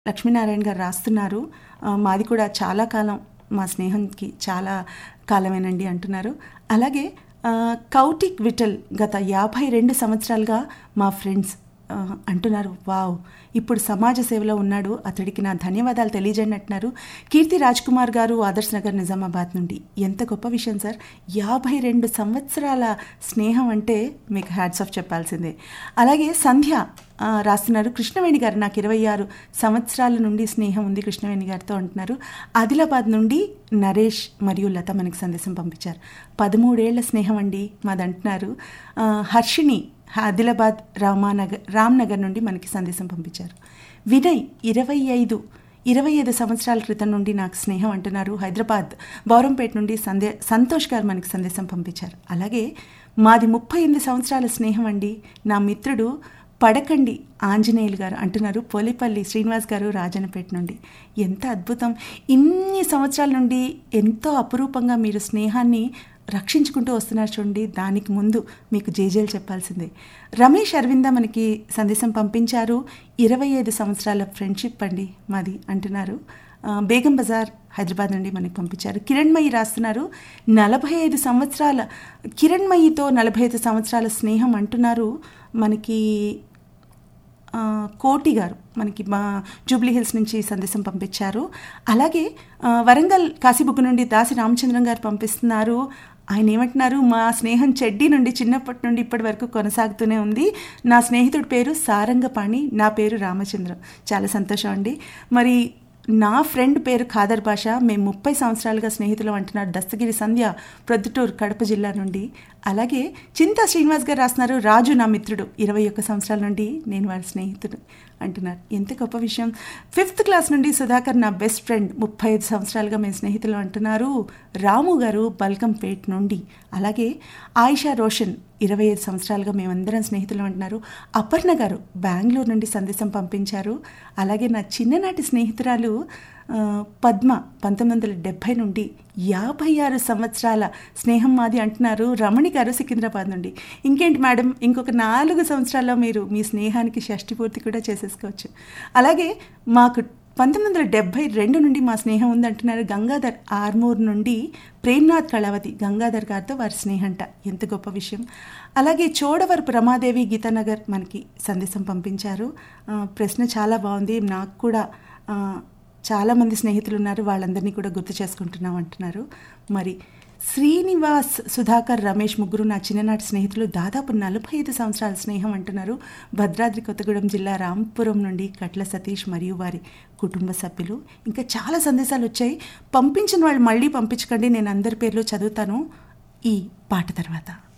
లక్ష్మీనారాయణ గారు రాస్తున్నారు ఆ, మాది కూడా చాలా కాలం మా స్నేహంకి చాలా కాలమేనండి అంటున్నారు అలాగే ఆ, కౌటిక్ విఠల్ గత యాభై రెండు సంవత్సరాలుగా మా ఫ్రెండ్స్ ఆ, అంటున్నారు వావ్ ఇప్పుడు సమాజ సేవలో ఉన్నాడు అతడికి నా ధన్యవాదాలు తెలియజేయండి అంటున్నారు కీర్తి రాజ్ కుమార్ గారు ఆదర్శ్ నగర్ నిజామాబాద్ నుండి ఎంత గొప్ప విషయం సార్ యాభై రెండు సంవత్సరాల స్నేహం అంటే మీకు హ్యాట్స్ ఆఫ్ చెప్పాల్సిందే అలాగే సంధ్య ఆ, రాస్తున్నారు కృష్ణవేణి గారు నాకు ఇరవై ఆరు సంవత్సరాల నుండి స్నేహం ఉంది కృష్ణవేణి గారితో అంటున్నారు ఆదిలాబాద్ నుండి నరేష్ మరియు లత మనకి సందేశం పంపించారు పదమూడేళ్ల స్నేహం అండి మాది అంటున్నారు ఆ, హర్షిణి ఆదిలాబాద్ రామానగర్ రామ్నగర్ నుండి మనకి సందేశం పంపించారు వినయ్ ఇరవై ఐదు ఇరవై ఐదు సంవత్సరాల క్రితం నుండి నాకు స్నేహం అంటున్నారు హైదరాబాద్ బౌరంపేట నుండి సందే సంతోష్ గారు మనకి సందేశం పంపించారు అలాగే మాది ముప్పై ఎనిమిది సంవత్సరాల స్నేహం అండి నా మిత్రుడు పడకండి ఆంజనేయులు గారు అంటున్నారు పోలిపల్లి శ్రీనివాస్ గారు రాజన్నపేట నుండి ఎంత అద్భుతం ఇన్ని సంవత్సరాల నుండి ఎంతో అపురూపంగా మీరు స్నేహాన్ని రక్షించుకుంటూ వస్తున్నారు చూడండి దానికి ముందు మీకు జేజేలు చెప్పాల్సిందే రమేష్ అరవింద మనకి సందేశం పంపించారు ఇరవై ఐదు సంవత్సరాల ఫ్రెండ్షిప్ అండి మాది అంటున్నారు ఆ, బేగం బజార్ హైదరాబాద్ నుండి మనకి పంపించారు కిరణ్మయి రాస్తున్నారు నలభై ఐదు సంవత్సరాల కిరణ్మయితో నలభై ఐదు సంవత్సరాల స్నేహం అంటున్నారు మనకి ఆ, కోటి గారు మనకి మా జూబ్లీ హిల్స్ నుంచి సందేశం పంపించారు అలాగే ఆ, వరంగల్ కాశీబుక్ నుండి దాసి రామచంద్రం గారు పంపిస్తున్నారు ఆయన ఏమంటున్నారు మా స్నేహం చెడ్డీ నుండి చిన్నప్పటి నుండి ఇప్పటి వరకు కొనసాగుతూనే ఉంది నా స్నేహితుడి పేరు సారంగపాణి నా పేరు రామచంద్రం చాలా సంతోషం అండి మరి నా ఫ్రెండ్ పేరు ఖాదర్ భాష మేము ముప్పై సంవత్సరాలుగా స్నేహితులు అంటున్నారు దస్తగిరి సంధ్య ప్రొద్దుటూరు కడప జిల్లా నుండి అలాగే చింతా శ్రీనివాస్ గారు రాస్తున్నారు రాజు నా మిత్రుడు ఇరవై ఒక్క సంవత్సరాల నుండి నేను వారి స్నేహితుడు అంటున్నారు ఎంత గొప్ప విషయం ఫిఫ్త్ క్లాస్ నుండి సుధాకర్ నా బెస్ట్ ఫ్రెండ్ ముప్పై ఐదు సంవత్సరాలుగా మేము స్నేహితులు అంటున్నారు రాము గారు బల్కంపేట్ నుండి అలాగే ఆయిషా రోషన్ ఇరవై ఐదు సంవత్సరాలుగా మేమందరం స్నేహితులు అంటున్నారు అపర్ణ గారు బెంగళూరు నుండి సందేశం పంపించారు అలాగే నా చిన్ననాటి స్నేహితురాలు ఆ, పద్మ పంతొమ్మిది వందల డెబ్భై నుండి యాభై ఆరు సంవత్సరాల స్నేహం మాది అంటున్నారు రమణి గారు సికింద్రాబాద్ నుండి ఇంకేంటి మేడం ఇంకొక నాలుగు సంవత్సరాల్లో మీరు మీ స్నేహానికి షష్టి పూర్తి కూడా చేసేసుకోవచ్చు అలాగే మాకు పంతొమ్మిది వందల డెబ్భై రెండు నుండి మా స్నేహం ఉందంటున్నారు గంగాధర్ ఆర్మూర్ నుండి ప్రేమ్నాథ్ కళావతి గంగాధర్ గారితో వారి స్నేహంట ఎంత గొప్ప విషయం అలాగే చోడవరపు రమాదేవి గీతానగర్ మనకి సందేశం పంపించారు ఆ, ప్రశ్న చాలా బాగుంది నాకు కూడా ఆ, చాలామంది స్నేహితులు ఉన్నారు వాళ్ళందరినీ కూడా గుర్తు చేసుకుంటున్నాం అంటున్నారు మరి శ్రీనివాస్ సుధాకర్ రమేష్ ముగ్గురు నా చిన్ననాటి స్నేహితులు దాదాపు నలభై ఐదు సంవత్సరాల స్నేహం అంటున్నారు భద్రాద్రి కొత్తగూడెం జిల్లా రాంపురం నుండి కట్ల సతీష్ మరియు వారి కుటుంబ సభ్యులు ఇంకా చాలా సందేశాలు వచ్చాయి పంపించిన వాళ్ళు మళ్ళీ పంపించకండి నేను అందరి పేర్లు చదువుతాను ఈ పాట తర్వాత